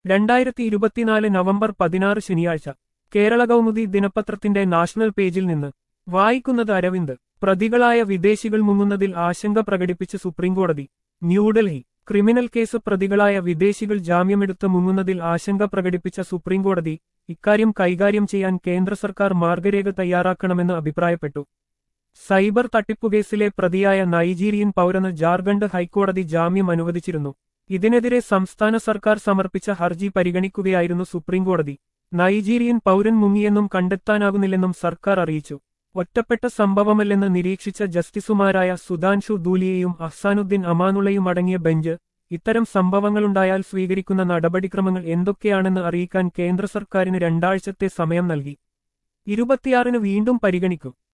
രണ്ടായിരത്തി ഇരുപത്തിനാല് നവംബർ പതിനാറ് ശനിയാഴ്ച കേരള കൗമുദി ദിനപത്രത്തിന്റെ നാഷണൽ പേജിൽ നിന്ന് വായിക്കുന്നത് അരവിന്ദ് പ്രതികളായ വിദേശികൾ മുങ്ങുന്നതിൽ ആശങ്ക പ്രകടിപ്പിച്ച് സുപ്രീംകോടതി ന്യൂഡൽഹി ക്രിമിനൽ കേസ് പ്രതികളായ വിദേശികൾ ജാമ്യമെടുത്ത് മുങ്ങുന്നതിൽ ആശങ്ക പ്രകടിപ്പിച്ച സുപ്രീംകോടതി ഇക്കാര്യം കൈകാര്യം ചെയ്യാൻ കേന്ദ്ര സർക്കാർ മാർഗരേഖ തയ്യാറാക്കണമെന്ന് അഭിപ്രായപ്പെട്ടു സൈബർ തട്ടിപ്പുകേസിലെ പ്രതിയായ നൈജീരിയൻ പൗരന് ജാർഖണ്ഡ് ഹൈക്കോടതി ജാമ്യം അനുവദിച്ചിരുന്നു ഇതിനെതിരെ സംസ്ഥാന സർക്കാർ സമർപ്പിച്ച ഹർജി പരിഗണിക്കുകയായിരുന്നു സുപ്രീംകോടതി നൈജീരിയൻ പൗരൻ മുങ്ങിയെന്നും കണ്ടെത്താനാകുന്നില്ലെന്നും സർക്കാർ അറിയിച്ചു ഒറ്റപ്പെട്ട സംഭവമല്ലെന്ന് നിരീക്ഷിച്ച ജസ്റ്റിസുമാരായ സുധാൻഷു ദൂലിയെയും അഹ്സാനുദ്ദീൻ അമാനുള്ളയും അടങ്ങിയ ബെഞ്ച് ഇത്തരം സംഭവങ്ങളുണ്ടായാൽ സ്വീകരിക്കുന്ന നടപടിക്രമങ്ങൾ എന്തൊക്കെയാണെന്ന് അറിയിക്കാൻ കേന്ദ്ര സർക്കാരിന് രണ്ടാഴ്ചത്തെ സമയം നൽകി ഇരുപത്തിയാറിന് വീണ്ടും പരിഗണിക്കും